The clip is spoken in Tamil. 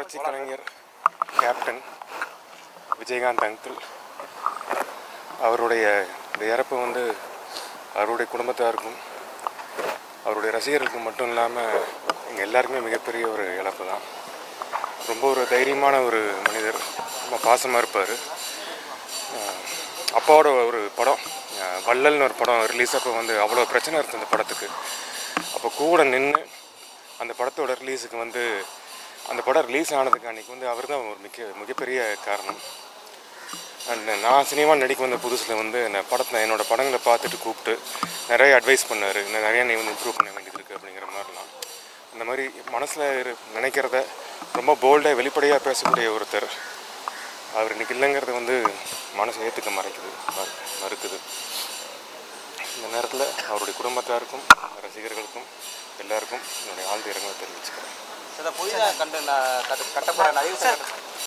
புரட்சி கலைஞர் கேப்டன் விஜயகாந்த் அங்கிள் அவருடைய இந்த இறப்பு வந்து அவருடைய குடும்பத்தாருக்கும் அவருடைய ரசிகர்களுக்கும் மட்டும் இல்லாமல் எங்கள் எல்லாருக்குமே மிகப்பெரிய ஒரு இழப்பு தான் ரொம்ப ஒரு தைரியமான ஒரு மனிதர் ரொம்ப பாசமாக இருப்பார் அப்பாவோட ஒரு படம் அஹ் வள்ளல்னு ஒரு படம் ரிலீஸ் அப்போ வந்து அவ்வளோ பிரச்சனை இருக்குது அந்த படத்துக்கு அப்போ கூட நின்று அந்த படத்தோட ரிலீஸுக்கு வந்து அந்த படம் ரிலீஸ் ஆனதுக்கு அன்றைக்கி வந்து அவர் தான் ஒரு மிக மிகப்பெரிய காரணம் அண்ட் நான் சினிமா நடிக்க வந்த புதுசில் வந்து இந்த படத்தை என்னோட படங்களை பார்த்துட்டு கூப்பிட்டு நிறைய அட்வைஸ் பண்ணார் இன்னும் நிறைய நீ வந்து இம்ப்ரூவ் பண்ண வேண்டியது இருக்குது அப்படிங்கிற மாதிரிலாம் அந்த மாதிரி மனசில் நினைக்கிறத ரொம்ப போல்டாக வெளிப்படையாக பேசக்கூடிய ஒருத்தர் அவர் இன்னைக்கு இல்லைங்கிறது வந்து மனசை ஏற்றுக்க மறைக்குது மறு- மறுக்குது இந்த நேரத்தில் அவருடைய குடும்பத்தாருக்கும் ரசிகர்களுக்கும் எல்லாருக்கும் என்னுடைய ஆழ்ந்த இரங்கலை தெரிவிச்சுக்கிறேன் சார் புதிதாக கண்டு நான் கட்ட- கட்டப்பட நிறைய